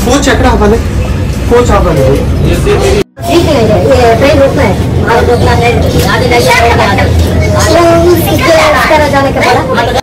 Coach ఎక్కడ ఆపాలి coach ఆపాలి ठीक है ये ट्रेन रुकना है हाँ रुकना ट्रेन आगे जाके इस तरह जाने के बाद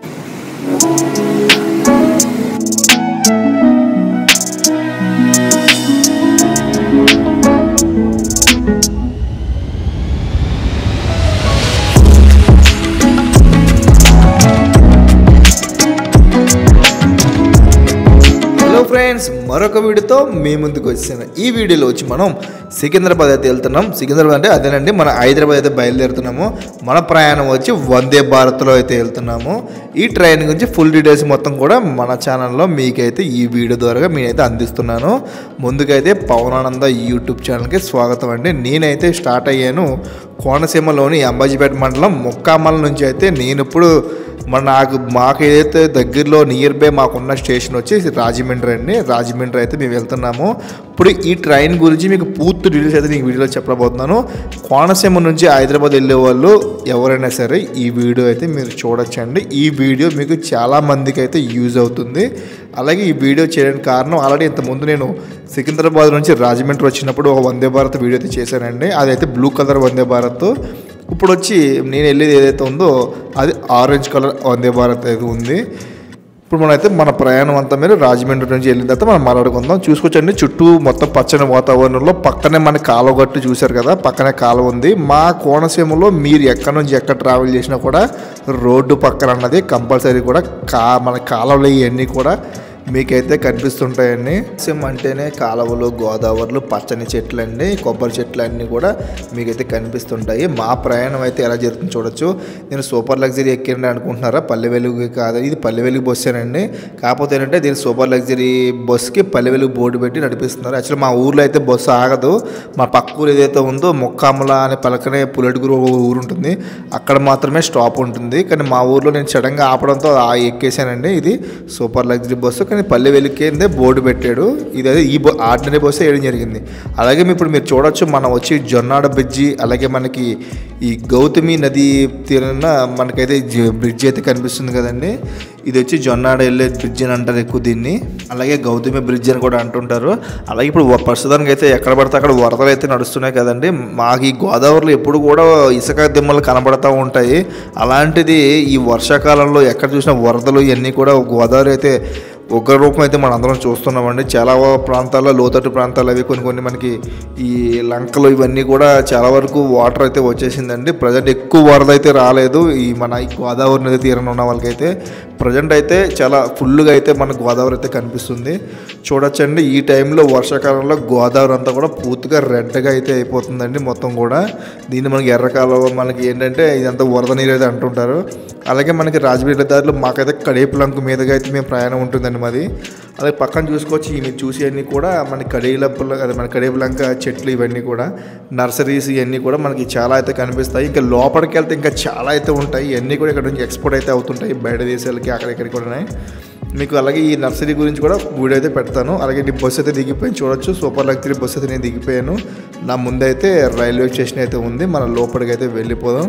హలో ఫ్రెండ్స్ మరొక వీడియోతో మీ ముందుకు వచ్చాను ఈ వీడియోలో వచ్చి మనం సికింద్రాబాద్ అయితే వెళ్తున్నాం సికింద్రాబాద్ అంటే అదేనండి మన హైదరాబాద్ అయితే బయలుదేరుతున్నాము మన ప్రయాణం వచ్చి వందే భారత్లో అయితే వెళ్తున్నాము ఈ ట్రైన్ గురించి ఫుల్ డీటెయిల్స్ మొత్తం కూడా మన ఛానల్లో మీకైతే ఈ వీడియో ద్వారా నేనైతే అందిస్తున్నాను ముందుకైతే పవనానంద యూట్యూబ్ ఛానల్కి స్వాగతం అండి నేనైతే స్టార్ట్ అయ్యాను కోనసీమలోని అంబాజీపేట మండలం మొక్కామల నుంచి అయితే నేను ఇప్పుడు మన నాకు మాకు ఏదైతే దగ్గరలో నియర్ బై మాకున్న స్టేషన్ వచ్చి రాజమండ్రి అండి రాజమండ్రి అయితే మేము వెళ్తున్నాము ఇప్పుడు ఈ ట్రైన్ గురించి మీకు పూర్తి డీటెయిల్స్ అయితే నేను వీడియోలో చెప్పబోతున్నాను కోనసీమ నుంచి హైదరాబాద్ వెళ్ళే వాళ్ళు ఎవరైనా సరే ఈ వీడియో అయితే మీరు చూడొచ్చండి ఈ వీడియో మీకు చాలా మందికి అయితే యూజ్ అవుతుంది అలాగే ఈ వీడియో చేయడానికి కారణం ఆల్రెడీ ఇంతకుముందు నేను సికింద్రాబాద్ నుంచి రాజమండ్రి వచ్చినప్పుడు ఒక వందే భారత్ వీడియో అయితే చేశానండి అదైతే బ్లూ కలర్ వందే భారత్ ఇప్పుడు వచ్చి నేను వెళ్ళేది ఏదైతే ఉందో అది ఆరెంజ్ కలర్ వందే భారత్ అయితే ఉంది ఇప్పుడు మనమైతే మన ప్రయాణం అంతా మీద రాజమండ్రి నుంచి వెళ్ళిన తర్వాత మనం మాట్లాడుకుందాం చూసుకోవచ్చండి చుట్టూ మొత్తం పచ్చని వాతావరణంలో పక్కనే మన కాలువ గట్టు చూశారు కదా పక్కనే కాలువ ఉంది మా కోనసీమలో మీరు ఎక్కడి నుంచి ఎక్కడ ట్రావెల్ చేసినా కూడా రోడ్డు పక్కన అన్నది కంపల్సరీ కూడా కా మన కాలువలు ఇవన్నీ కూడా మీకైతే కనిపిస్తుంటాయండి సిమ్ అంటేనే కాలువలు గోదావరిలు పచ్చని చెట్లు అండి కొబ్బరి చెట్లు అన్నీ కూడా మీకైతే కనిపిస్తుంటాయి మా ప్రయాణం అయితే ఎలా జరుగుతుంది చూడొచ్చు నేను సూపర్ లగ్జరీ ఎక్కిండి అనుకుంటున్నారా పల్లె వెలుగు కాదు ఇది పల్లె వెలుగు బస్సేనండి కాకపోతే ఏంటంటే దీని సూపర్ లగ్జరీ బస్కి పల్లె వెలుగు బోర్డు పెట్టి నడిపిస్తున్నారు యాక్చువల్లీ మా ఊర్లో అయితే బస్సు ఆగదు మా పక్క ఊరు ఏదైతే ఉందో మొక్కామల అనే పలకనే పులటిగురు ఊరు ఉంటుంది అక్కడ మాత్రమే స్టాప్ ఉంటుంది కానీ మా ఊర్లో నేను సడన్గా ఆపడంతో ఆ ఎక్కేసానండి ఇది సూపర్ లగ్జరీ బస్సు కానీ పల్లె వెలికేందే బోర్డు పెట్టాడు ఇది అదే ఈ బో ఆర్డినరీ బస్సు వేయడం జరిగింది అలాగే ఇప్పుడు మీరు చూడొచ్చు మనం వచ్చి జొన్నాడ బ్రిడ్జి అలాగే మనకి ఈ గౌతమి నది తీరాన మనకైతే జ- బ్రిడ్జి అయితే కనిపిస్తుంది కదండి ఇది వచ్చి జొన్నాడ వెళ్ళే బ్రిడ్జ్ అని అంటారు ఎక్కువ దీన్ని అలాగే గౌతమి బ్రిడ్జ్ అని కూడా అంటుంటారు అలాగే ఇప్పుడు వ- ప్రస్తుతానికి అయితే ఎక్కడ పడితే అక్కడ వరదలు అయితే నడుస్తున్నాయి కదండి మాకు ఈ గోదావరిలో ఎప్పుడు కూడా ఇసుక దిమ్మలు కనబడతా ఉంటాయి అలాంటిది ఈ వర్షాకాలంలో ఎక్కడ చూసినా వరదలు ఇవన్నీ కూడా గోదావరి అయితే ఒక రూపం అయితే మనం అందరం చూస్తున్నామండి చాలా ప్రాంతాల్లో లోతట్టు ప్రాంతాలు అవి కొన్ని కొన్ని మనకి ఈ లంకలు ఇవన్నీ కూడా చాలా వరకు వాటర్ అయితే వచ్చేసిందండి ప్రజెంట్ ఎక్కువ వరద అయితే రాలేదు ఈ మన ఈ గోదావరి నది తీరాన ఉన్న వాళ్ళకైతే ప్రజెంట్ అయితే చాలా ఫుల్గా అయితే మన గోదావరి అయితే కనిపిస్తుంది చూడొచ్చండి ఈ టైంలో వర్షాకాలంలో గోదావరి అంతా కూడా పూర్తిగా రెడ్గా అయితే అయిపోతుందండి మొత్తం కూడా దీన్ని మనకి ఎర్రకాలం మనకి ఏంటంటే ఇదంతా వరద నీరు అయితే అంటుంటారు అలాగే మనకి రాజమండ్రి దారిలో మాకైతే కడేపులంక మీదుగా అయితే మేము ప్రయాణం ఉంటుందండి మాది అలాగే పక్కన చూసుకోవచ్చు ఈ మీరు చూసేవన్నీ కూడా మన కడేపుల అదే మన కడేపులంక చెట్లు ఇవన్నీ కూడా నర్సరీస్ ఇవన్నీ కూడా మనకి చాలా అయితే కనిపిస్తాయి ఇంకా లోపలికి వెళ్తే ఇంకా చాలా అయితే ఉంటాయి ఇవన్నీ కూడా ఇక్కడ నుంచి ఎక్స్పోర్ట్ అయితే అవుతుంటాయి బయట దేశాలకి అక్కడ ఇక్కడికి కూడా మీకు అలాగే ఈ నర్సరీ గురించి కూడా వీడియో అయితే పెడతాను అలాగే ఈ బస్సు అయితే దిగిపోయి చూడొచ్చు సూపర్ లగ్జరీ బస్సు అయితే నేను దిగిపోయాను నా ముందైతే రైల్వే స్టేషన్ అయితే ఉంది మన లోపలికి అయితే వెళ్ళిపోదాం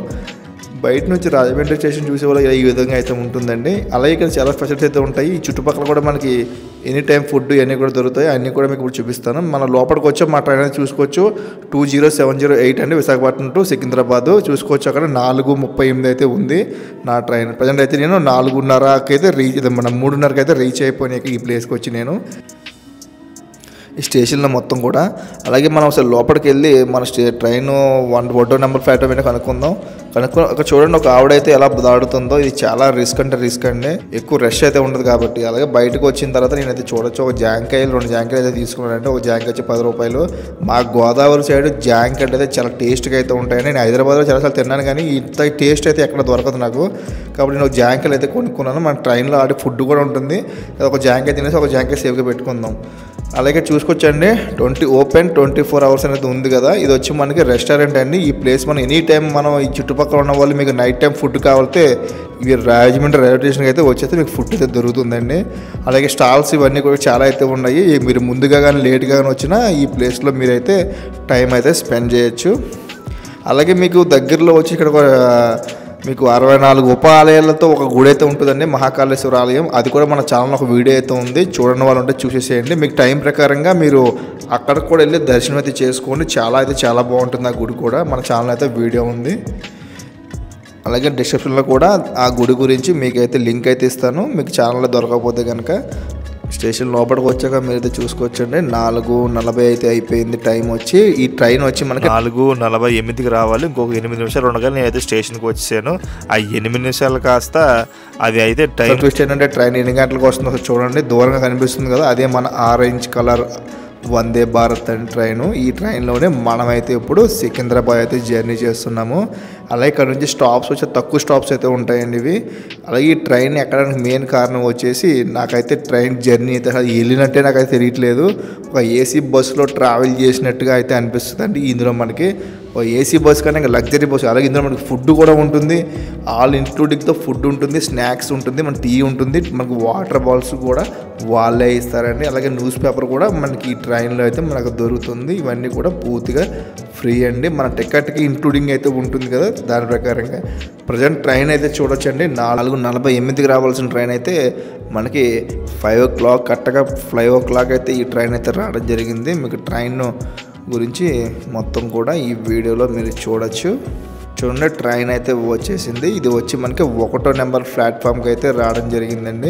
బయట నుంచి రాజమండ్రి స్టేషన్ చూసే వాళ్ళు ఈ విధంగా అయితే ఉంటుందండి అలాగే ఇక్కడ చాలా ఫెసిలిటీస్ అయితే ఉంటాయి ఈ చుట్టుపక్కల కూడా మనకి ఎనీ టైం ఫుడ్ ఇవన్నీ కూడా దొరుకుతాయి అన్నీ కూడా మీకు ఇప్పుడు చూపిస్తాను మన లోపలికి వచ్చి మా ట్రైన్ అనేది చూసుకోవచ్చు two zero seven zero eight అండి విశాఖపట్నం టు సికింద్రాబాద్ చూసుకోవచ్చు అక్కడ నాలుగు ముప్పై ఎనిమిది అయితే ఉంది నా ట్రైన్ ప్రజెంట్ అయితే నేను నాలుగున్నరకి అయితే రీచ్ మన మూడున్నరకి అయితే రీచ్ అయిపోయినాయి ఈ ప్లేస్కి వచ్చి నేను ఈ స్టేషన్లో మొత్తం కూడా అలాగే మనం అసలు లోపలికి వెళ్ళి మన స్టే ట్రైన్ వన్ ఒకటో నెంబర్ ప్లాట్ఫామ్ మీద కనుక్కుందాం కనుక్కొని ఒక చూడండి ఒక ఆవిడైతే ఎలా దాడుతుందో ఇది చాలా రిస్క్ అంటే రిస్క్ అండి ఎక్కువ రష్ అయితే ఉండదు కాబట్టి అలాగే బయటకు వచ్చిన తర్వాత నేనైతే చూడొచ్చు ఒక జాంకాయలు రెండు జాంకాయలు అయితే తీసుకున్నానంటే ఒక జాంకాయ వచ్చి పది రూపాయలు మా గోదావరి సైడ్ జాంకాయలు అయితే చాలా టేస్ట్గా అయితే ఉంటాయి నేను హైదరాబాద్లో చాలాసార్లు తిన్నాను కానీ ఇంత టేస్ట్ అయితే ఎక్కడ దొరకదు నాకు కాబట్టి నేను ఒక జాంకాయలు అయితే కొనుక్కున్నాను మన ట్రైన్లో ఆడి ఫుడ్ కూడా ఉంటుంది ఒక జాంకాయ తినేసి ఒక జాంకాయ సేవ్గా పెట్టుకుందాం అలాగే చూసుకోవచ్చండి twenty open twenty four hours అనేది ఉంది కదా ఇది వచ్చి మనకి రెస్టారెంట్ అండి ఈ ప్లేస్ మనం ఎనీ టైం మనం ఈ చుట్టుపక్కల ఉన్న వాళ్ళు మీకు నైట్ టైం ఫుడ్ కావాలితే ఇవి రాజమండ్రి రైల్వే స్టేషన్కి అయితే వచ్చేస్తే మీకు ఫుడ్ అయితే దొరుకుతుందండి అలాగే స్టాల్స్ ఇవన్నీ కూడా చాలా అయితే ఉన్నాయి ఈ మీరు ముందుగా కానీ లేట్గా కానీ వచ్చినా ఈ ప్లేస్లో మీరైతే టైం అయితే స్పెండ్ చేయొచ్చు అలాగే మీకు దగ్గరలో వచ్చి ఇక్కడ ఒక మీకు అరవై నాలుగు ఉప ఆలయాలతో ఒక గుడి అయితే ఉంటుందండి మహాకాళేశ్వర ఆలయం అది కూడా మన ఛానల్ ఒక వీడియో అయితే ఉంది చూడని వాళ్ళు ఉంటే చూసేసేయండి మీకు టైం ప్రకారంగా మీరు అక్కడికి కూడా వెళ్ళి దర్శనం అయితే చేసుకోండి చాలా అయితే చాలా బాగుంటుంది ఆ గుడి కూడా మన ఛానల్ అయితే వీడియో ఉంది అలాగే డిస్క్రిప్షన్లో కూడా ఆ గుడి గురించి మీకైతే లింక్ అయితే ఇస్తాను మీకు ఛానల్లో దొరకకపోతే కనుక స్టేషన్ లోపలికి వచ్చాక మీరైతే చూసుకోవచ్చండి నాలుగు నలభై అయితే అయిపోయింది టైం వచ్చి ఈ ట్రైన్ వచ్చి మనకి నాలుగు నలభై ఎనిమిదికి రావాలి ఇంకొక ఎనిమిది నిమిషాలు ఉండగా నేనైతే స్టేషన్కి వచ్చేసాను ఆ ఎనిమిది నిమిషాలు కాస్త అది అయితే టైం ట్విస్ట్ ఏంటంటే ట్రైన్ ఎన్ని గంటలకు వస్తుందో ఒకసారి చూడండి దూరంగా కనిపిస్తుంది కదా అదే మన ఆరెంజ్ కలర్ వందే భారత్ అని ట్రైన్ ఈ ట్రైన్లోనే మనమైతే ఇప్పుడు సికింద్రాబాద్ అయితే జర్నీ చేస్తున్నాము అలాగే ఇక్కడ నుంచి స్టాప్స్ వచ్చి తక్కువ స్టాప్స్ అయితే ఉంటాయండి ఇవి అలాగే ఈ ట్రైన్ ఎక్కడానికి మెయిన్ కారణం వచ్చేసి నాకైతే ట్రైన్ జర్నీ అయితే అసలు వెళ్ళినట్టే నాకైతే తెలియట్లేదు ఒక ఏసీ బస్సులో ట్రావెల్ చేసినట్టుగా అయితే అనిపిస్తుంది అండి ఇందులో మనకి ఓ ఏసీ బస్ కన్నా ఇంకా లగ్జరీ బస్ అలాగే ఇందులో మనకి ఫుడ్ కూడా ఉంటుంది ఆల్ ఇంక్లూడింగ్తో ఫుడ్ ఉంటుంది స్నాక్స్ ఉంటుంది మన టీ ఉంటుంది మనకు వాటర్ బాల్స్ కూడా వాళ్ళే ఇస్తారండి అలాగే న్యూస్ పేపర్ కూడా మనకి ఈ ట్రైన్లో అయితే మనకు దొరుకుతుంది ఇవన్నీ కూడా పూర్తిగా ఫ్రీ అండి మన టికెట్కి ఇంక్లూడింగ్ అయితే ఉంటుంది కదా దాని ప్రకారంగా ప్రజెంట్ ట్రైన్ అయితే చూడొచ్చండి నాలుగు నలభై ఎనిమిదికి రావాల్సిన ట్రైన్ అయితే మనకి ఫైవ్ ఓ క్లాక్ కరెక్ట్గా ఫైవ్ ఓ క్లాక్ అయితే ఈ ట్రైన్ అయితే రావడం జరిగింది మీకు ట్రైన్ గురించి మొత్తం కూడా ఈ వీడియోలో మీరు చూడొచ్చు చూడండి ట్రైన్ అయితే వచ్చేసింది ఇది వచ్చి మనకి ఒకటో నెంబర్ ప్లాట్ఫామ్కి అయితే రావడం జరిగిందండి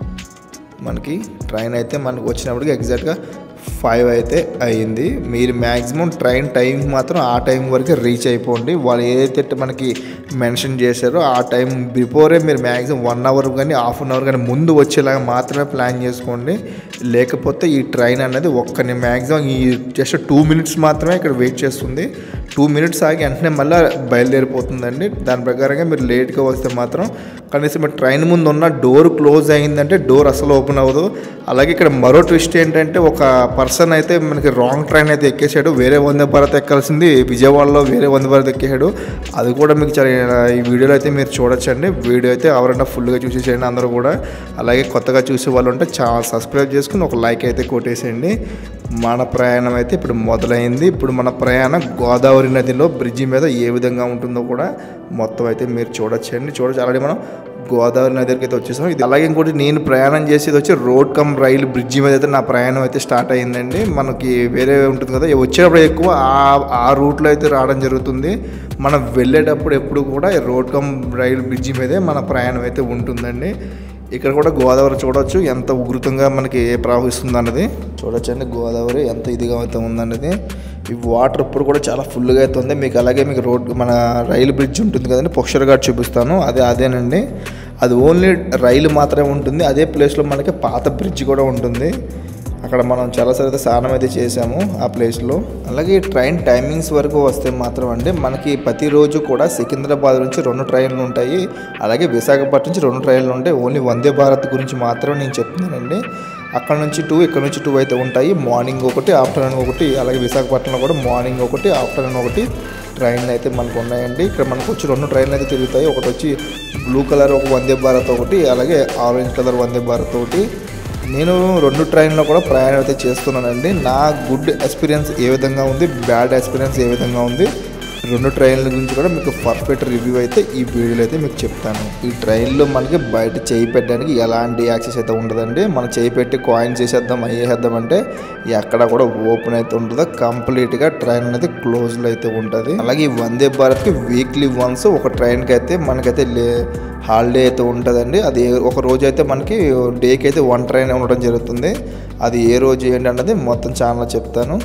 మనకి ట్రైన్ అయితే మనకు వచ్చినప్పటికి ఎగ్జాక్ట్గా ఫైవ్ అయితే అయింది మీరు మ్యాక్సిమం ట్రైన్ టైం మాత్రం ఆ టైం వరకే రీచ్ అయిపోండి వాళ్ళు ఏదైతే మనకి మెన్షన్ చేశారో ఆ టైం బిఫోరే మీరు మ్యాక్సిమం వన్ అవర్ కానీ హాఫ్ అన్ అవర్ కానీ ముందు వచ్చేలాగా మాత్రమే ప్లాన్ చేసుకోండి లేకపోతే ఈ ట్రైన్ అనేది ఒక్కని మ్యాక్సిమం ఈ జస్ట్ టూ మినిట్స్ మాత్రమే ఇక్కడ వెయిట్ చేస్తుంది టూ మినిట్స్ ఆగి వెంటనే మళ్ళీ బయలుదేరిపోతుందండి దాని ప్రకారంగా మీరు లేట్గా వస్తే మాత్రం కనీసం మీ ట్రైన్ ముందు ఉన్న డోర్ క్లోజ్ అయిందంటే డోర్ అసలు ఓపెన్ అవ్వదు అలాగే ఇక్కడ మరో ట్విస్ట్ ఏంటంటే ఒక పర్సన్ అయితే మనకి రాంగ్ ట్రైన్ అయితే ఎక్కేసాడు వేరే వందే భారత్ ఎక్కాల్సింది విజయవాడలో వేరే వందే భారత్ ఎక్కేసాడు అది కూడా మీకు చాలా ఈ వీడియోలో అయితే మీరు చూడొచ్చండి వీడియో అయితే ఎవరైనా ఫుల్గా చూసేసేయండి అందరూ కూడా అలాగే కొత్తగా చూసే వాళ్ళు ఉంటే ఛానల్ సబ్స్క్రైబ్ చేసుకుని ఒక లైక్ అయితే కొట్టేసేయండి మన ప్రయాణం అయితే ఇప్పుడు మొదలైంది ఇప్పుడు మన ప్రయాణం గోదావరి నదిలో బ్రిడ్జి మీద ఏ విధంగా ఉంటుందో కూడా మొత్తం అయితే మీరు చూడొచ్చండి చూడొచ్చు ఆల్రెడీ మనం గోదావరి నది దగ్గరికి అయితే వచ్చేసాం ఇది అలాగే ఇంకోటి నేను ప్రయాణం చేసేది వచ్చి రోడ్ కమ్ రైలు బ్రిడ్జి మీద అయితే నా ప్రయాణం అయితే స్టార్ట్ అయ్యిందండి మనకి వేరే ఉంటుంది కదా వచ్చేటప్పుడు ఎక్కువ ఆ ఆ రూట్లో అయితే రావడం జరుగుతుంది మనం వెళ్ళేటప్పుడు ఎప్పుడు కూడా ఈ రోడ్ కమ్ రైలు బ్రిడ్జి మీదే మన ప్రయాణం అయితే ఉంటుందండి ఇక్కడ కూడా గోదావరి చూడొచ్చు ఎంత ఉధృతంగా మనకి ప్రవహిస్తుంది అన్నది చూడొచ్చండి గోదావరి ఎంత ఇదిగా అయితే ఉందన్నది ఈ వాటర్ ఇప్పుడు కూడా చాలా ఫుల్గా అయితే ఉంది మీకు అలాగే మీకు రోడ్ మన రైలు బ్రిడ్జ్ ఉంటుంది కదండి పొక్షర్ ఘాట్ చూపిస్తాను అదే అదేనండి అది ఓన్లీ రైలు మాత్రమే ఉంటుంది అదే ప్లేస్లో మనకి పాత బ్రిడ్జ్ కూడా ఉంటుంది అక్కడ మనం చాలాసార్లు అయితే స్నానం అయితే చేసాము ఆ ప్లేస్లో అలాగే ఈ ట్రైన్ టైమింగ్స్ వరకు వస్తే మాత్రం అండి మనకి ప్రతిరోజు కూడా సికింద్రాబాద్ నుంచి రెండు ట్రైన్లు ఉంటాయి అలాగే విశాఖపట్నం నుంచి రెండు ట్రైన్లు ఉంటాయి ఓన్లీ వందే భారత్ గురించి మాత్రమే నేను చెప్తున్నానండి అక్కడ నుంచి టూ ఇక్కడ నుంచి టూ అయితే ఉంటాయి మార్నింగ్ ఒకటి ఆఫ్టర్నూన్ ఒకటి అలాగే విశాఖపట్నంలో కూడా మార్నింగ్ ఒకటి ఆఫ్టర్నూన్ ఒకటి ట్రైన్లు అయితే మనకు ఉన్నాయండి ఇక్కడ మనకు వచ్చి రెండు ట్రైన్లు అయితే తిరుగుతాయి ఒకటి వచ్చి బ్లూ కలర్ ఒక వందే భారత్ ఒకటి అలాగే ఆరెంజ్ కలర్ వందే భారత్ ఒకటి నేను రెండు ట్రైన్లో కూడా ప్రయాణం అయితే చేస్తున్నానండి నా గుడ్ ఎక్స్పీరియన్స్ ఏ విధంగా ఉంది బ్యాడ్ ఎక్స్పీరియన్స్ ఏ విధంగా ఉంది రెండు ట్రైన్ల గురించి కూడా మీకు పర్ఫెక్ట్ రివ్యూ అయితే ఈ వీడియోలో అయితే మీకు చెప్తాను ఈ ట్రైన్లో మనకి బయట చేయి పెట్టడానికి ఎలాంటి యాక్సెస్ అయితే ఉండదండి మనం చేయి పెట్టి కాయిన్ చేసేద్దాం అయ్యేసేద్దాం అంటే ఎక్కడ కూడా ఓపెన్ అయితే ఉండదు కంప్లీట్గా ట్రైన్ అనేది క్లోజ్లో అయితే ఉంటుంది అలాగే ఈ వందే భారత్కి వీక్లీ వన్స్ ఒక ట్రైన్కి అయితే మనకైతే లే హాలిడే అయితే ఉంటుందండి అది ఏ- ఒక రోజు అయితే మనకి డేకి అయితే వన్ ట్రైన్ ఉండడం జరుగుతుంది అది ఏ రోజు ఏంటి అన్నది మొత్తం ఛానల్ చెప్తాను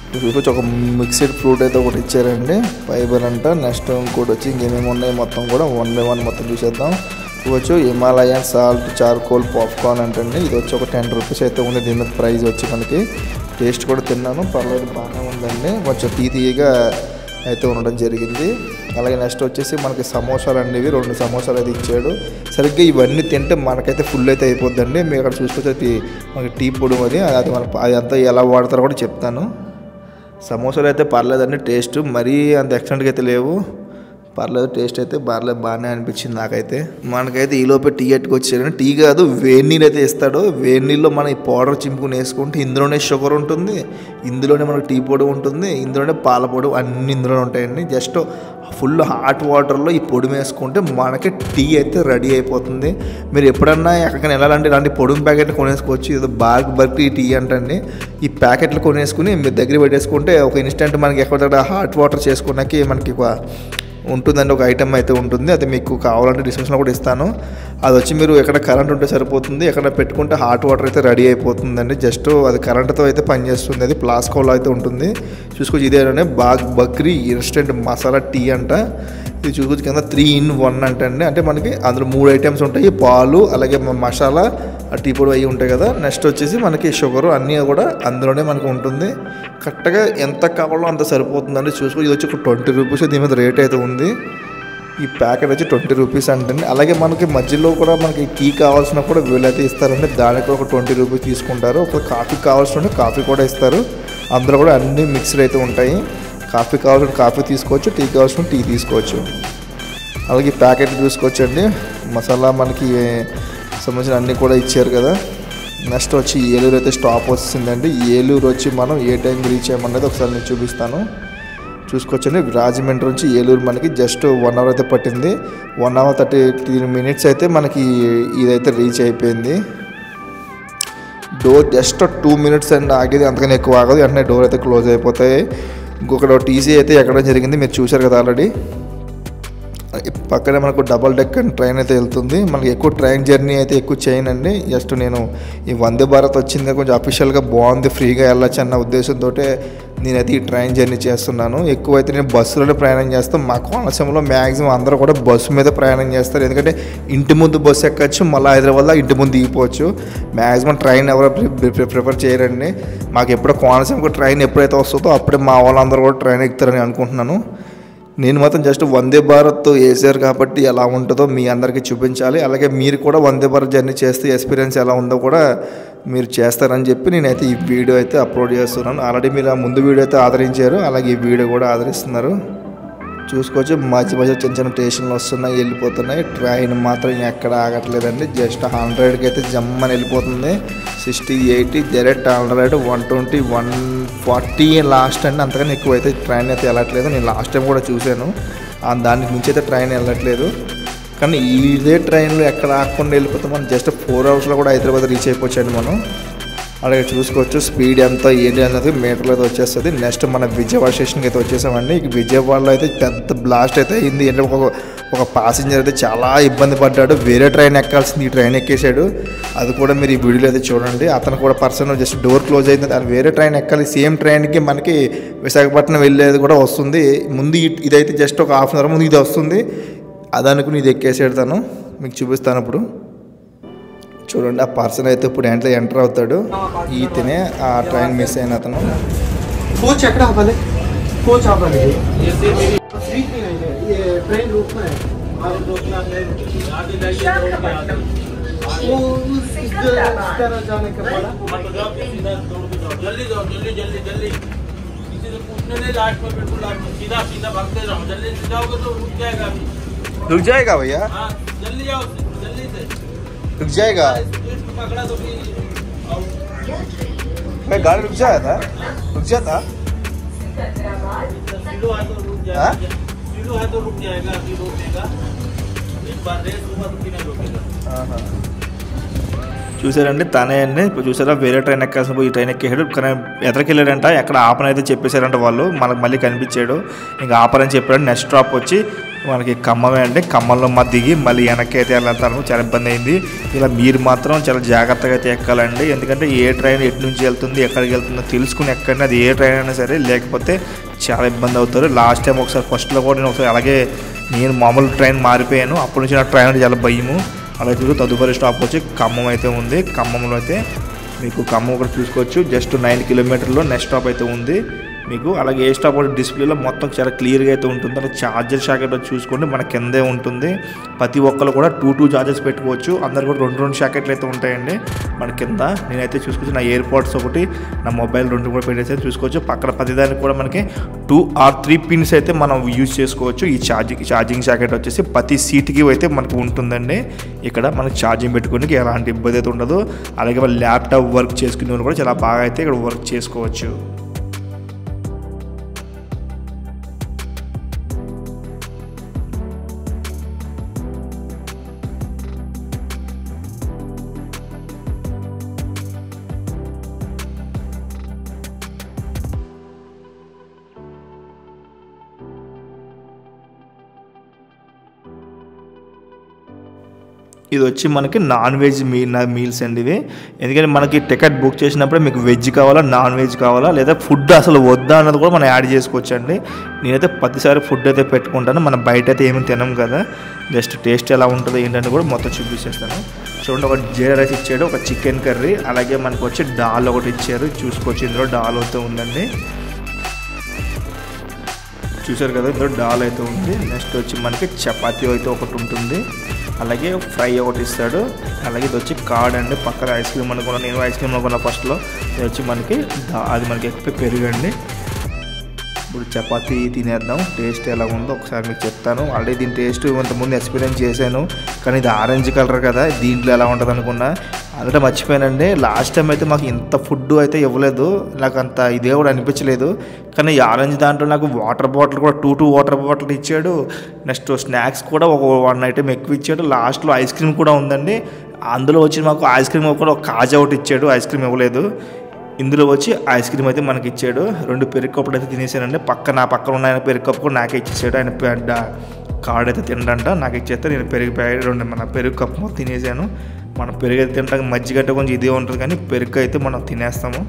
చూసుకోవచ్చు ఒక మిక్స్డ్ ఫ్రూట్ అయితే ఒకటి ఇచ్చారండి ఫైబర్ అంట నెక్స్ట్ ఇంకోటి వచ్చి ఇంకేమేమి ఉన్నాయి మొత్తం కూడా వన్ బై వన్ మొత్తం చూసేద్దాం చూడవచ్చు హిమాలయన్ సాల్ట్ చార్కోల్ పాప్కార్న్ అంటండి ఇది వచ్చి ఒక టెన్ రూపీస్ అయితే ఉంది దీని మీద ప్రైస్ వచ్చి మనకి టేస్ట్ కూడా తిన్నాను పర్లేదు బాగానే ఉందండి కొంచెం తీ తీయగా అయితే ఉండడం జరిగింది అలాగే నెక్స్ట్ వచ్చేసి మనకి సమోసాలు అండి ఇవి రెండు సమోసాలు అయితే ఇచ్చాడు సరిగ్గా ఇవన్నీ తింటే మనకైతే ఫుల్ అయితే అయిపోద్దండి మీరు అక్కడ చూసుకొచ్చి అది మనకి టీ పొడి అది అది మన అది అంతా ఎలా వాడతారో కూడా చెప్తాను సమోసాలు అయితే పర్లేదండి టేస్ట్ మరీ అంత ఎక్సలెంట్గా అయితే లేవు పర్లేదు టేస్ట్ అయితే పర్లేదు బాగానే అనిపించింది నాకైతే మనకైతే ఈ లోపే టీ ఎట్టుకొచ్చాడు టీ కాదు వేడి నీళ్ళు అయితే ఇస్తాడు వేడి నీళ్ళలో మనం ఈ పౌడర్ చింపుకుని వేసుకుంటే ఇందులోనే షుగర్ ఉంటుంది ఇందులోనే మనకు టీ పొడి ఉంటుంది ఇందులోనే పాల పొడి అన్ని ఇందులోనే ఉంటాయండి జస్ట్ ఫుల్ హాట్ వాటర్లో ఈ పొడి వేసుకుంటే మనకి టీ అయితే రెడీ అయిపోతుంది మీరు ఎప్పుడన్నా ఎక్కడికైనా వెళ్ళాలంటే ఇలాంటి పొడి ప్యాకెట్లు కొనేసుకోవచ్చు ఇది బార్క్ బర్క్ టీ అంటండి ఈ ప్యాకెట్లు కొనేసుకుని మీరు దగ్గర పెట్టేసుకుంటే ఒక ఇన్స్టెంట్ మనకి ఎక్కడ దగ్గర హాట్ వాటర్ చేసుకున్నాకి మనకి ఒక ఉంటుందండి ఒక ఐటమ్ అయితే ఉంటుంది అది మీకు కావాలంటే డిస్క్రిప్షన్లో కూడా ఇస్తాను అది వచ్చి మీరు ఎక్కడ కరెంట్ ఉంటే సరిపోతుంది ఎక్కడ పెట్టుకుంటే హాట్ వాటర్ అయితే రెడీ అయిపోతుందండి జస్ట్ అది కరెంట్తో అయితే పనిచేస్తుంది అది ప్లాస్కోలో అయితే ఉంటుంది చూసుకోవచ్చు ఇదేనండి బాగ్ బక్రీ ఇన్స్టెంట్ మసాలా టీ అంట ఇది చూసుకోవచ్చు కింద త్రీ ఇన్ వన్ అంటండి అంటే మనకి అందులో మూడు ఐటమ్స్ ఉంటాయి పాలు అలాగే మ- మసాలా ఆ టీ పొడి అవి ఉంటాయి కదా నెక్స్ట్ వచ్చేసి మనకి షుగర్ అన్నీ కూడా అందులోనే మనకు ఉంటుంది కరెక్ట్గా ఎంత కావాలో అంత సరిపోతుందండి చూసుకో ఇది వచ్చి ఒక ట్వంటీ రూపీస్ దీని మీద రేట్ అయితే ఉంది ఈ ప్యాకెట్ వచ్చి ట్వంటీ రూపీస్ అంటండి అలాగే మనకి మధ్యలో కూడా మనకి టీ కావాల్సిన కూడా వీళ్ళైతే ఇస్తారండి దానికి కూడా ఒక ట్వంటీ రూపీస్ తీసుకుంటారు ఒక కాఫీ కావాల్సిన కాఫీ కూడా ఇస్తారు అందులో కూడా అన్ని మిక్స్డ్ అయితే ఉంటాయి కాఫీ కావాల్సిన కాఫీ తీసుకోవచ్చు టీ కావాల్సిన టీ తీసుకోవచ్చు అలాగే ప్యాకెట్ చూసుకోవచ్చండి మసాలా మనకి సంబంధించిన అన్నీ కూడా ఇచ్చారు కదా నెక్స్ట్ వచ్చి ఏలూరు అయితే స్టాప్ వస్తుందండి ఏలూరు వచ్చి మనం ఏ టైంకి రీచ్ అయ్యామన్నది ఒకసారి నేను చూపిస్తాను చూసుకోవచ్చండి రాజమండ్రి నుంచి ఏలూరు మనకి జస్ట్ వన్ అవర్ అయితే పట్టింది one hour thirty three minutes అయితే మనకి ఇదైతే రీచ్ అయిపోయింది door just two minutes and ఆగేది అంతకన్నా ఎక్కువ ఆగదు వెంటనే డోర్ అయితే క్లోజ్ అయిపోతాయి ఇంకొకటి టీసీ అయితే ఎక్కడం జరిగింది మీరు చూశారు కదా ఆల్రెడీ పక్కనే మనకు డబల్ డెక్ ట్రైన్ అయితే వెళ్తుంది మనకి ఎక్కువ ట్రైన్ జర్నీ అయితే ఎక్కువ చేయనండి జస్ట్ నేను ఈ వందే భారత్ వచ్చింది కొంచెం అఫీషియల్గా బాగుంది ఫ్రీగా వెళ్ళొచ్చు అన్న ఉద్దేశంతో నేనైతే ఈ ట్రైన్ జర్నీ చేస్తున్నాను ఎక్కువైతే నేను బస్సులోనే ప్రయాణం చేస్తాను మా కోనసీమలో మ్యాక్సిమం అందరూ కూడా బస్సు మీద ప్రయాణం చేస్తారు ఎందుకంటే ఇంటి ముందు బస్సు ఎక్కచ్చు మళ్ళీ హైదరాబాద్లో ఇంటి ముందు దిగిపోవచ్చు మ్యాక్సిమం ట్రైన్ ఎవరు ప్రిఫర్ చేయరండి మాకు ఎప్పుడో కోనసీమకు ట్రైన్ ఎప్పుడైతే వస్తుందో అప్పుడే మా వాళ్ళందరూ కూడా ట్రైన్ ఎక్కుతారని అనుకుంటున్నాను నేను మాత్రం జస్ట్ వందే భారత్ వేసారు కాబట్టి ఎలా ఉంటుందో మీ అందరికీ చూపించాలి అలాగే మీరు కూడా వందే భారత్ జర్నీ చేస్తే ఎక్స్పీరియన్స్ ఎలా ఉందో కూడా మీరు చేస్తారని చెప్పి నేనైతే ఈ వీడియో అయితే అప్లోడ్ చేస్తున్నాను ఆల్రెడీ మీరు ఆ ముందు వీడియో అయితే ఆదరించారు అలాగే ఈ వీడియో కూడా ఆదరిస్తున్నారు చూసుకోవచ్చు మధ్య మధ్య చిన్న చిన్న స్టేషన్లు వస్తున్నాయి వెళ్ళిపోతున్నాయి ట్రైన్ మాత్రం ఎక్కడ ఆగట్లేదండి జస్ట్ హండ్రెడ్కి అయితే జమ్మని వెళ్ళిపోతుంది sixty eighty direct hundred one twenty one forty last అండి అంతకన్నా ఎక్కువ అయితే ట్రైన్ అయితే వెళ్ళట్లేదు నేను లాస్ట్ టైం కూడా చూశాను ఆ దానికి మించి అయితే ట్రైన్ వెళ్ళట్లేదు కానీ ఇదే ట్రైన్లో ఎక్కడ ఆగకుండా వెళ్ళిపోతే మనం జస్ట్ ఫోర్ అవర్స్లో కూడా హైదరాబాద్ రీచ్ అయిపోవచ్చండి మనం అలాగే చూసుకోవచ్చు స్పీడ్ ఎంత ఏంటి అనేది మీటర్లో అయితే వచ్చేస్తుంది నెక్స్ట్ మన విజయవాడ స్టేషన్కి అయితే వచ్చేసామండి ఇక విజయవాడలో అయితే పెద్ద బ్లాస్ట్ అయితే అయింది ఏంటంటే ఒక ఒక పాసింజర్ అయితే చాలా ఇబ్బంది పడ్డాడు వేరే ట్రైన్ ఎక్కాల్సింది ఈ ట్రైన్ ఎక్కేసాడు అది కూడా మీరు ఈ వీడియోలో అయితే చూడండి అతను కూడా పర్సన్ జస్ట్ డోర్ క్లోజ్ అయింది అది వేరే ట్రైన్ ఎక్కాలి సేమ్ ట్రైన్కి మనకి విశాఖపట్నం వెళ్ళేది కూడా వస్తుంది ముందు ఇ- ఇదైతే జస్ట్ ఒక హాఫ్ అన్ అవర్ ముందు ఇది వస్తుంది అది అనుకుని ఇది ఎక్కేసాడు తను మీకు చూపిస్తాను ఇప్పుడు చూడండి ఆ పర్సన్ అయితే ఇప్పుడు ఎంటర్ ఎంటర్ అవుతాడు ఈతనే ఆ ట్రైన్ మిస్ అయిన అతను कोच चक्रा वाले कोच आप वाले सीट भी नहीं है ये ट्रेन रुकना है वो उस इस तरह जाने का पड़ा जल्दी जाओ जल्दी जल्दी जल्दी किसी से पूछने नहीं लास्ट में बिल्कुल लास्ट में सीधा सीधा भागते जाओ जल्दी से जाओगे तो रुक जाएगा अभी रुक जाएगा भैया हाँ जल्दी जाओ जल्दी से रुक जाएगा स्पीड पकड़ा तो फिर आओ। मैं गाड़ी रुक जाया था रुक जाया था सीधो है तो रुक हाँ? जाएगा सीधो है तो रुक जाएगा अभी रोकेगा एक बार रेस हुआ तो फिर नहीं रोकेगा చూసారండి తనే అండి ఇప్పుడు చూసారా వేరే ట్రైన్ ఎక్కాల్సిన పోయి ఈ ట్రైన్ ఎక్కేసాడు కానీ ఎదరికి వెళ్ళాడంట ఎక్కడ ఆపనైతే చెప్పేశారంట వాళ్ళు మనకు మళ్ళీ కనిపించాడు ఇంకా ఆపరని చెప్పాడు నెక్స్ట్ స్టాప్ వచ్చి మనకి ఖమ్మమే అండి ఖమ్మంలో మా దిగి మళ్ళీ వెనక్కి అయితే వెళ్తాను చాలా ఇబ్బంది అయింది ఇలా మీరు మాత్రం చాలా జాగ్రత్తగా అయితే ఎక్కాలండి ఎందుకంటే ఏ ట్రైన్ ఎటు నుంచి వెళ్తుంది ఎక్కడికి వెళ్తుందో తెలుసుకుని ఎక్కండి అది ఏ ట్రైన్ అయినా సరే లేకపోతే చాలా ఇబ్బంది అవుతారు లాస్ట్ టైం ఒకసారి ఫస్ట్లో కూడా నేను ఒకసారి అలాగే నేను మామూలు ట్రైన్ మారిపోయాను అప్పటి నుంచి నా ట్రైన్ అంటే చాలా భయము అలా చూడు తదుపరి స్టాప్ వచ్చి ఖమ్మం అయితే ఉంది ఖమ్మంలో అయితే మీకు ఖమ్మం ఒకటి చూసుకోవచ్చు జస్ట్ నైన్ కిలోమీటర్లో నెక్స్ట్ స్టాప్ అయితే ఉంది మీకు అలాగే ఏ స్టాప్ కూడా డిస్ప్లేలో మొత్తం చాలా క్లియర్గా అయితే ఉంటుంది అలాగే ఛార్జర్ షాకెట్ వచ్చి చూసుకోండి మన కిందే ఉంటుంది ప్రతి ఒక్కరు కూడా టూ టూ ఛార్జెస్ పెట్టుకోవచ్చు అందరు కూడా రెండు రెండు షాకెట్లు అయితే ఉంటాయండి మన కింద నేనైతే చూసుకోవచ్చు నా ఇయర్ పోడ్స్ ఒకటి నా మొబైల్ రెండు కూడా పెట్టేసి చూసుకోవచ్చు పక్కన ప్రతిదానికి కూడా మనకి టూ ఆర్ త్రీ పిన్స్ అయితే మనం యూజ్ చేసుకోవచ్చు ఈ ఛార్జింగ్ ఛార్జింగ్ షాకెట్ వచ్చేసి ప్రతి సీట్కి అయితే మనకు ఉంటుందండి ఇక్కడ మనకి ఛార్జింగ్ పెట్టుకోనికి ఎలాంటి ఇబ్బంది అయితే ఉండదు అలాగే మన ల్యాప్టాప్ వర్క్ చేసుకునే వాళ్ళు కూడా చాలా బాగా అయితే ఇక్కడ వర్క్ చేసుకోవచ్చు ఇది వచ్చి మనకి నాన్ వెజ్ మీ మీల్స్ అండి ఇవి ఎందుకంటే మనకి టికెట్ బుక్ చేసినప్పుడే మీకు వెజ్ కావాలా నాన్ వెజ్ కావాలా లేదా ఫుడ్ అసలు వద్దా అన్నది కూడా మనం యాడ్ చేసుకోవచ్చు అండి నేనైతే ప్రతిసారి ఫుడ్ అయితే పెట్టుకుంటాను మనం బయట అయితే ఏమీ తినం కదా జస్ట్ టేస్ట్ ఎలా ఉంటుందో ఏంటంటే కూడా మొత్తం చూపించేస్తాను చూడండి ఒక జీరా రైస్ ఇచ్చాడు ఒక చికెన్ కర్రీ అలాగే మనకు వచ్చి డాల్ ఒకటి ఇచ్చారు చూసుకోవచ్చు ఇందులో డాల్ అయితే ఉందండి చూసారు కదా ఇందులో డాల్ అయితే ఉంది నెక్స్ట్ వచ్చి మనకి చపాతీ అయితే ఒకటి ఉంటుంది అలాగే ఫ్రై ఒకటి ఇస్తాడు అలాగే ఇది వచ్చి కార్డ్ అండి పక్కన ఐస్ క్రీమ్ అనుకున్నా నేను ఐస్ క్రీమ్ అనుకున్నా ఫస్ట్లో ఇది వచ్చి మనకి దా- అది మనకి ఎక్కువ పెరుగండి ఇప్పుడు చపాతీ తినేద్దాం టేస్ట్ ఎలా ఉందో ఒకసారి మీకు చెప్తాను ఆల్రెడీ దీని టేస్ట్ ఇంతకుముందు ఎక్స్పీరియన్స్ చేశాను కానీ ఇది ఆరెంజ్ కలర్ కదా దీంట్లో ఎలా ఉంటుంది అనుకున్నా అందులో మర్చిపోయానండి లాస్ట్ టైం అయితే మాకు ఇంత ఫుడ్ అయితే ఇవ్వలేదు నాకు అంత ఇదే కూడా అనిపించలేదు కానీ ఈ ఆరెంజ్ దాంట్లో నాకు వాటర్ బాటిల్ కూడా టూ టూ వాటర్ బాటిల్ ఇచ్చాడు నెక్స్ట్ స్నాక్స్ కూడా ఒక వన్ ఐటెం ఎక్కువ ఇచ్చాడు లాస్ట్లో ఐస్ క్రీమ్ కూడా ఉందండి అందులో వచ్చి మాకు ఐస్ క్రీమ్ కూడా ఒక కాజా ఒకటి ఇచ్చాడు ఐస్ క్రీమ్ ఇవ్వలేదు ఇందులో వచ్చి ఐస్ క్రీమ్ అయితే మనకి ఇచ్చాడు రెండు పెరుగు కప్పులు అయితే తినేసానండి పక్క నా పక్కన ఉన్న ఆయన పెరుగు కప్పు కూడా నాకే ఇచ్చేసాడు ఆయన పెద్ద కార్డ్ అయితే తినడంట నాకు ఇచ్చేస్తే నేను పెరుగు ప్యాకెట్ రెండు మన పెరుగు కప్పు మొత్తం తినేసాను మన పెరుగు అయితే తింటాక మజ్జిగ అంటే కొంచెం ఇదే ఉంటుంది కానీ పెరుగు అయితే మనం తినేస్తాము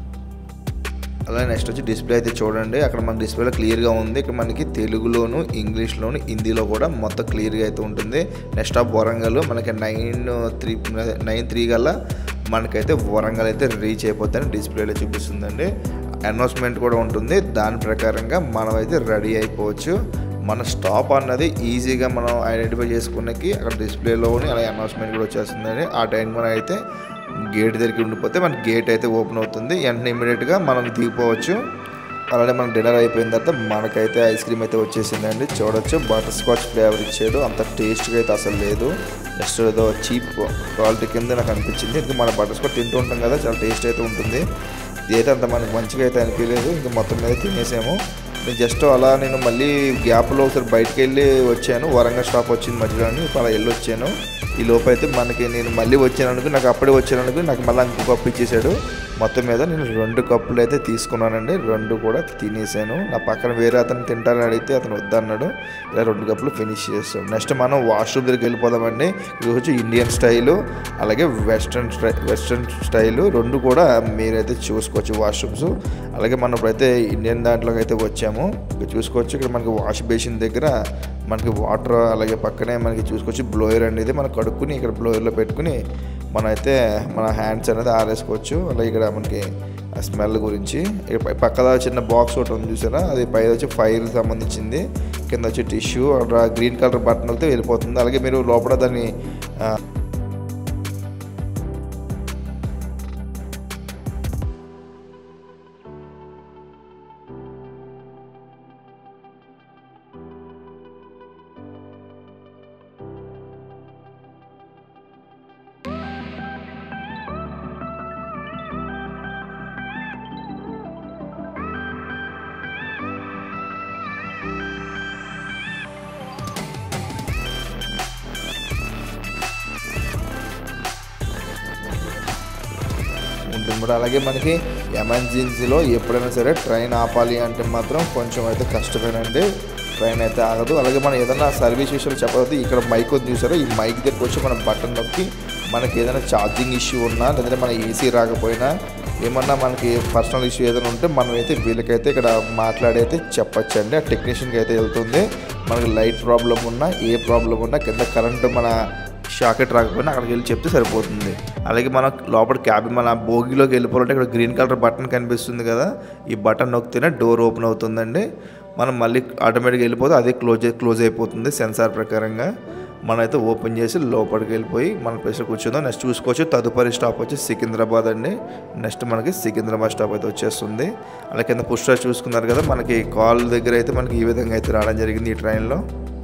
అలాగే నెక్స్ట్ వచ్చి డిస్ప్లే అయితే చూడండి అక్కడ మన డిస్ప్లేలో క్లియర్గా ఉంది ఇక్కడ మనకి తెలుగులోను ఇంగ్లీష్లోను హిందీలో కూడా మొత్తం క్లియర్గా అయితే ఉంటుంది నెక్స్ట్ ఆఫ్ వరంగల్ మనకి నైన్ త్రీ నైన్ త్రీ గల్లా మనకైతే వరంగల్ అయితే రీచ్ అయిపోతుందని డిస్ప్లేలో చూపిస్తుందండి అనౌన్స్మెంట్ కూడా ఉంటుంది దాని ప్రకారంగా మనం అయితే రెడీ అయిపోవచ్చు మన స్టాప్ అన్నది ఈజీగా మనం ఐడెంటిఫై చేసుకున్నకి అక్కడ డిస్ప్లేలోని అలాగే అనౌన్స్మెంట్ కూడా వచ్చేస్తుందండి ఆ టైం మనం అయితే గేట్ దగ్గరికి ఉండిపోతే మనకి గేట్ అయితే ఓపెన్ అవుతుంది వెంటనే ఇమీడియట్గా మనం దిగిపోవచ్చు అలానే మన డిన్నర్ అయిపోయిన తర్వాత మనకైతే ఐస్ క్రీమ్ అయితే వచ్చేసిందండి చూడొచ్చు బటర్ స్కాచ్ ఫ్లేవర్ ఇచ్చాడు అంత టేస్ట్గా అయితే అసలు లేదు జస్ట్ ఏదో చీప్ క్వాలిటీ కింద నాకు అనిపించింది ఇంకా మన బటర్ స్కాచ్ తింటూ ఉంటాం కదా చాలా టేస్ట్ అయితే ఉంటుంది ఇదైతే అంత మనకి మంచిగా అయితే అనిపించలేదు ఇంకా మొత్తం మీద తినేసాము నేను జస్ట్ అలా నేను మళ్ళీ గ్యాప్లో ఒకసారి బయటకు వెళ్ళి వచ్చాను వరంగల్ స్టాప్ వచ్చింది మధ్యలో అని ఇప్పుడు అలా వెళ్ళి వచ్చాను ఈ లోపు అయితే మనకి నేను మళ్ళీ వచ్చాను అనుకుని నాకు అప్పుడే వచ్చాను అనుకుని నాకు మళ్ళీ ఇంకో కప్పు ఇచ్చేసాడు మొత్తం మీద నేను రెండు కప్పులు అయితే తీసుకున్నానండి రెండు కూడా తినేసాను నా పక్కన వేరే అతను తింటారని అడిగితే అతను వద్దన్నాడు ఇలా రెండు కప్పులు ఫినిష్ చేస్తాం నెక్స్ట్ మనం వాష్రూమ్ దగ్గరికి వెళ్ళిపోదామండి ఇది వచ్చి ఇండియన్ స్టైలు అలాగే వెస్ట్రన్ స్టై వెస్ట్రన్ స్టైలు రెండు కూడా మీరైతే చూసుకోవచ్చు వాష్రూమ్స్ అలాగే మనం ఇప్పుడైతే ఇండియన్ దాంట్లోకి అయితే వచ్చాము ఇక్కడ చూసుకోవచ్చు ఇక్కడ మనకి వాష్ బేసిన్ దగ్గర మనకి వాటర్ అలాగే పక్కనే మనకి చూసుకోవచ్చు బ్లోయర్ అనేది మనం కడుక్కుని ఇక్కడ బ్లోయర్లో పెట్టుకుని మనమైతే మన హ్యాండ్స్ అనేది ఆరేసుకోవచ్చు అలాగే ఇక్కడ మనకి ఆ స్మెల్ గురించి ఇక్కడ పై- పక్కన చిన్న బాక్స్ ఒకటి ఉంది చూసారా అది పై వచ్చి ఫైర్ సంబంధించింది కింద వచ్చి టిష్యూ అక్కడ గ్రీన్ కలర్ బటన్ అయితే వెళ్ళిపోతుంది అలాగే మీరు లోపల దాన్ని ఆ, ఉంటుంది మరి అలాగే మనకి ఎమర్జెన్సీలో ఎప్పుడైనా సరే ట్రైన్ ఆపాలి అంటే మాత్రం కొంచెం అయితే కష్టమేనండి ట్రైన్ అయితే ఆగదు అలాగే మనం ఏదైనా సర్వీస్ విషయంలో చెప్పకపోతే ఇక్కడ మైక్ ఉంది చూసారో ఈ మైక్ దగ్గరికి వచ్చి మనం బటన్ నొక్కి మనకి ఏదైనా ఛార్జింగ్ ఇష్యూ ఉన్నా లేదంటే మన ఏసీ రాకపోయినా ఏమన్నా మనకి పర్సనల్ ఇష్యూ ఏదైనా ఉంటే మనం అయితే వీళ్ళకైతే ఇక్కడ మాట్లాడి అయితే చెప్పొచ్చండి ఆ టెక్నీషియన్కి అయితే వెళ్తుంది మనకి లైట్ ప్రాబ్లం ఉన్నా ఏ ప్రాబ్లం ఉన్నా కింద కరెంటు మన షాకెట్ రాకపోయినా అక్కడికి వెళ్ళి చెప్తే సరిపోతుంది అలాగే మనం లోపల క్యాబిన్ మన బోగిలోకి వెళ్ళిపోవాలంటే ఇక్కడ గ్రీన్ కలర్ బటన్ కనిపిస్తుంది కదా ఈ బటన్ నొక్కితేనే డోర్ ఓపెన్ అవుతుందండి మనం మళ్ళీ ఆటోమేటిక్గా వెళ్ళిపోతే అదే క్లోజ్ క్లోజ్ అయిపోతుంది సెన్సార్ ప్రకారంగా మనం అయితే ఓపెన్ చేసి లోపలికి వెళ్ళిపోయి మన ప్లేస్లో కూర్చుందాం నెక్స్ట్ చూసుకోవచ్చు తదుపరి స్టాప్ వచ్చి సికింద్రాబాద్ అండి నెక్స్ట్ మనకి సికింద్రాబాద్ స్టాప్ అయితే వచ్చేస్తుంది అలా కింద పుష్ట చూసుకున్నారు కదా మనకి కాల్ దగ్గర అయితే మనకి ఈ విధంగా అయితే రావడం జరిగింది ఈ ట్రైన్లో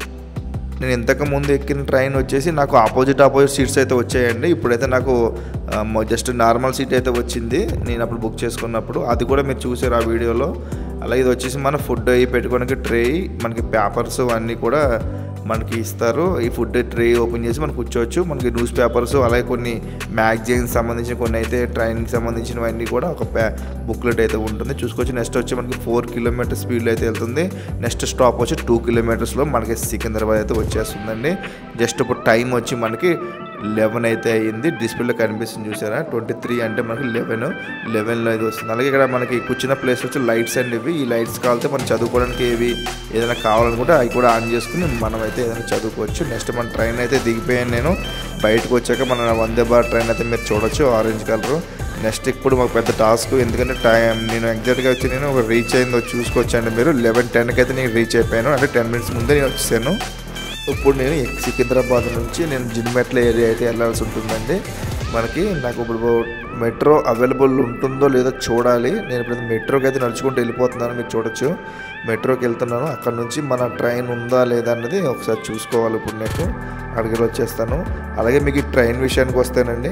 నేను ఇంతకు ముందు ఎక్కిన ట్రైన్ వచ్చేసి నాకు ఆపోజిట్ ఆపోజిట్ సీట్స్ అయితే వచ్చాయండి ఇప్పుడైతే నాకు జస్ట్ నార్మల్ సీట్ అయితే వచ్చింది నేను అప్పుడు బుక్ చేసుకున్నప్పుడు అది కూడా మీరు చూసారు ఆ వీడియోలో అలాగే ఇది వచ్చేసి మన ఫుడ్ అవి పెట్టుకోవడానికి ట్రే మనకి పేపర్స్ అన్నీ కూడా మనకి ఇస్తారు ఈ ఫుడ్ ట్రే ఓపెన్ చేసి మనం కూర్చోవచ్చు మనకి న్యూస్ పేపర్స్ అలాగే కొన్ని మ్యాగజైన్స్ సంబంధించిన కొన్ని అయితే ట్రైన్కి సంబంధించినవన్నీ కూడా ఒక ప్యా బుక్లెట్ అయితే ఉంటుంది చూసుకోవచ్చు నెక్స్ట్ వచ్చి మనకి ఫోర్ కిలోమీటర్ స్పీడ్లో అయితే వెళ్తుంది నెక్స్ట్ స్టాప్ వచ్చి టూ కిలోమీటర్స్లో మనకి సికింద్రాబాద్ అయితే వచ్చేస్తుందండి జస్ట్ ఇప్పుడు టైం వచ్చి మనకి లెవెన్ అయితే అయ్యింది డిస్ప్లేలో కనిపిస్తుంది చూసారా ట్వంటీ త్రీ అంటే మనకి లెవెన్ లెవెన్లో అయితే వస్తుంది అలాగే ఇక్కడ మనకి కూర్చున్న ప్లేస్ వచ్చి లైట్స్ అండి ఇవి ఈ లైట్స్ కావాలంటే మనం చదువుకోవడానికి ఏవి ఏదైనా కావాలనుకుంటే అవి కూడా ఆన్ చేసుకుని మనం అయితే ఏదైనా చదువుకోవచ్చు నెక్స్ట్ మన ట్రైన్ అయితే దిగిపోయాను నేను బయటకు వచ్చాక మన వందే భారత్ ట్రైన్ అయితే మీరు చూడొచ్చు ఆరెంజ్ కలర్ నెక్స్ట్ ఇప్పుడు మాకు పెద్ద టాస్క్ ఎందుకంటే టైం నేను ఎగ్జాక్ట్గా వచ్చి నేను ఒక రీచ్ అయిందో చూసుకోవచ్చండి మీరు లెవెన్ టెన్కి అయితే నేను రీచ్ అయిపోయాను అంటే టెన్ మినిట్స్ ముందే నేను వచ్చేసాను ఇప్పుడు నేను సికింద్రాబాద్ నుంచి నేను జిన్మెట్ల ఏరియా అయితే వెళ్ళాల్సి ఉంటుందండి మనకి నాకు ఇప్పుడు మెట్రో అవైలబుల్ ఉంటుందో లేదో చూడాలి నేను ఇప్పుడు మెట్రోకి అయితే నడుచుకుంటూ వెళ్ళిపోతున్నాను మీరు చూడొచ్చు మెట్రోకి వెళ్తున్నాను అక్కడ నుంచి మన ట్రైన్ ఉందా లేదా అన్నది ఒకసారి చూసుకోవాలి ఇప్పుడు నేను అక్కడికి వచ్చేస్తాను అలాగే మీకు ఈ ట్రైన్ విషయానికి వస్తేనండి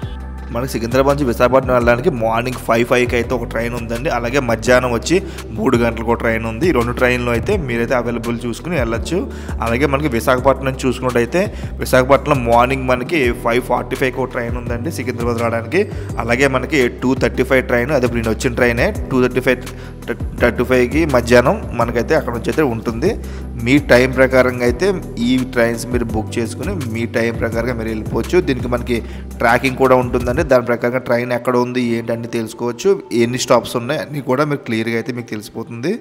మనకి సికింద్రాబాద్ నుంచి విశాఖపట్నం వెళ్ళడానికి మార్నింగ్ ఫైవ్ ఫైవ్కి అయితే ఒక ట్రైన్ ఉందండి అలాగే మధ్యాహ్నం వచ్చి మూడు గంటలకు ఒక ట్రైన్ ఉంది ఈ రెండు ట్రైన్లు అయితే మీరైతే అవైలబుల్ చూసుకుని వెళ్ళొచ్చు అలాగే మనకి విశాఖపట్నం నుంచి చూసుకున్నట్టయితే విశాఖపట్నం మార్నింగ్ మనకి ఫైవ్ ఫార్టీ ఫైవ్కి ఒక ట్రైన్ ఉందండి సికింద్రాబాద్ రావడానికి అలాగే మనకి టూ థర్టీ ఫైవ్ ట్రైన్ అదే ఇప్పుడు నేను వచ్చిన ట్రైనే టూ థర్టీ ఫైవ్ థర్టీ ఫైవ్కి మధ్యాహ్నం మనకైతే అక్కడ నుంచి అయితే ఉంటుంది మీ టైం ప్రకారంగా అయితే ఈ ట్రైన్స్ మీరు బుక్ చేసుకుని మీ టైం ప్రకారంగా మీరు వెళ్ళిపోవచ్చు దీనికి మనకి ట్రాకింగ్ కూడా ఉంటుందండి దాని ప్రకారంగా ట్రైన్ ఎక్కడ ఉంది ఏంటి అన్ని తెలుసుకోవచ్చు ఎన్ని స్టాప్స్ ఉన్నాయి అన్నీ కూడా మీరు క్లియర్గా అయితే మీకు తెలిసిపోతుంది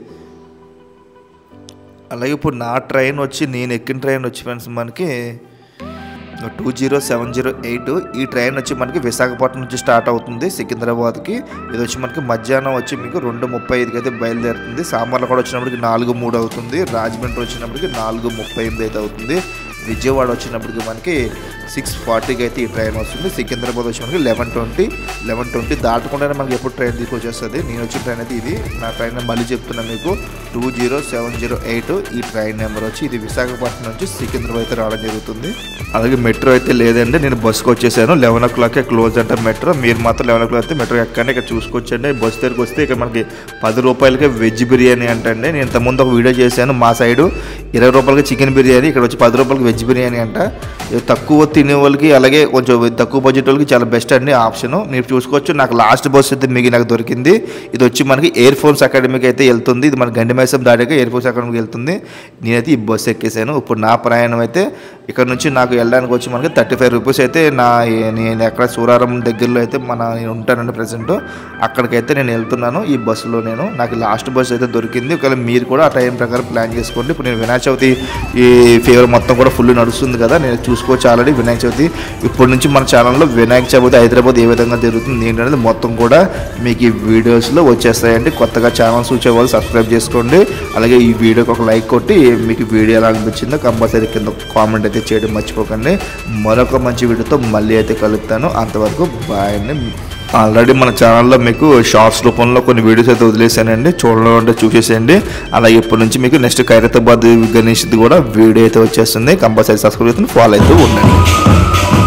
అలాగే ఇప్పుడు నా ట్రైన్ వచ్చి నేను ఎక్కిన ట్రైన్ వచ్చి ఫ్రెండ్స్ మనకి two zero seven zero eight ఈ ట్రైన్ వచ్చి మనకి విశాఖపట్నం నుంచి స్టార్ట్ అవుతుంది సికింద్రాబాద్కి ఇది వచ్చి మనకి మధ్యాహ్నం వచ్చి మీకు రెండు ముప్పై ఐదుకి అయితే బయలుదేరుతుంది సాంబార్లో వచ్చినప్పటికి నాలుగు మూడు అవుతుంది రాజమండ్రి వచ్చినప్పటికి నాలుగు ముప్పై ఎనిమిది అయితే అవుతుంది విజయవాడ వచ్చినప్పటికి మనకి సిక్స్ ఫార్టీకి అయితే ఈ ట్రైన్ వస్తుంది సికింద్రాబాద్ వచ్చి మనకి లెవెన్ ట్వంటీ లెవెన్ ట్వంటీ దాటకుండానే మనకి ఎప్పుడు ట్రైన్ తీసుకొచ్చేస్తుంది నేను వచ్చిన ట్రైన్ అయితే ఇది నా ట్రైన్ నెంబర్ మళ్ళీ చెప్తున్నాను మీకు two zero seven zero eight ఈ ట్రైన్ నెంబర్ వచ్చి ఇది విశాఖపట్నం నుంచి సికింద్రాబాద్ అయితే రావడం జరుగుతుంది అలాగే మెట్రో అయితే లేదండి నేను బస్కి వచ్చేసాను లెవెన్ ఓ క్లాక్ క్లోజ్ అంటే మెట్రో మీరు మాత్రం లెవెన్ ఓ క్లాక్ అయితే మెట్రో ఎక్కడనే ఇక్కడ చూసుకొచ్చండి బస్ దగ్గరికి వస్తే ఇక్కడ మనకి పది రూపాయలకే వెజ్ బిర్యానీ అంటండి నేను ఇంతకుముందు ఒక వీడియో చేశాను మా సైడు ఇరవై రూపాయలకి చికెన్ బిర్యానీ ఇక్కడ వచ్చి పది రూపాయలకి వెజ్ బిర్యానీ అంట ఇది తక్కువ తినే వాళ్ళకి అలాగే కొంచెం తక్కువ బడ్జెట్ వాళ్ళకి చాలా బెస్ట్ అండి ఆప్షన్ మీరు చూసుకోవచ్చు నాకు లాస్ట్ బస్ అయితే మీకు నాకు దొరికింది ఇది వచ్చి మనకి ఎయిర్ ఫోర్స్ అకాడమీకి అయితే వెళ్తుంది ఇది మన గండిమైసం దాటాక ఎయిర్ ఫోర్స్ అకాడమీకి వెళ్తుంది నేనైతే ఈ బస్సు ఎక్కేసాను ఇప్పుడు నా ప్రయాణం అయితే ఇక్కడ నుంచి నాకు వెళ్ళడానికి వచ్చి మనకి థర్టీ ఫైవ్ రూపీస్ అయితే నా నేను ఎక్కడ సూరారం దగ్గరలో అయితే మన నేను ఉంటానండి ప్రజెంట్ అక్కడికైతే నేను వెళ్తున్నాను ఈ బస్సులో నేను నాకు లాస్ట్ బస్సు అయితే దొరికింది ఒకవేళ మీరు కూడా ఆ టైం ప్రకారం ప్లాన్ చేసుకోండి ఇప్పుడు నేను వినాయక చవితి ఈ ఫీవర్ మొత్తం కూడా ఫుల్ నడుస్తుంది కదా నేను చూసుకోవచ్చు ఆల్రెడీ వినాయక చవితి ఇప్పటి నుంచి మన ఛానల్లో వినాయక చవితి హైదరాబాద్ ఏ విధంగా జరుగుతుంది ఏంటనేది మొత్తం కూడా మీకు ఈ వీడియోస్లో వచ్చేస్తాయండి కొత్తగా ఛానల్స్ చూసే వాళ్ళు సబ్స్క్రైబ్ చేసుకోండి అలాగే ఈ వీడియోకి ఒక లైక్ కొట్టి మీకు వీడియో ఎలా అనిపించిందో కంపల్సరీ కింద కామెంట్ అయితే చేయడం మర్చిపోకండి మరొక మంచి వీడియోతో మళ్ళీ అయితే కలుపుతాను అంతవరకు బాయ్ అండి ఆల్రెడీ మన ఛానల్లో మీకు షార్ట్స్ రూపంలో కొన్ని వీడియోస్ అయితే వదిలేసానండి చూడాలంటే చూసేసేయండి అలాగే ఇప్పటి నుంచి మీకు నెక్స్ట్ ఖైరతాబాద్ గణేష్ది కూడా వీడియో అయితే వచ్చేస్తుంది కంపల్సరీ సబ్స్క్రైబ్ అయితే ఫాలో అయితే ఉండండి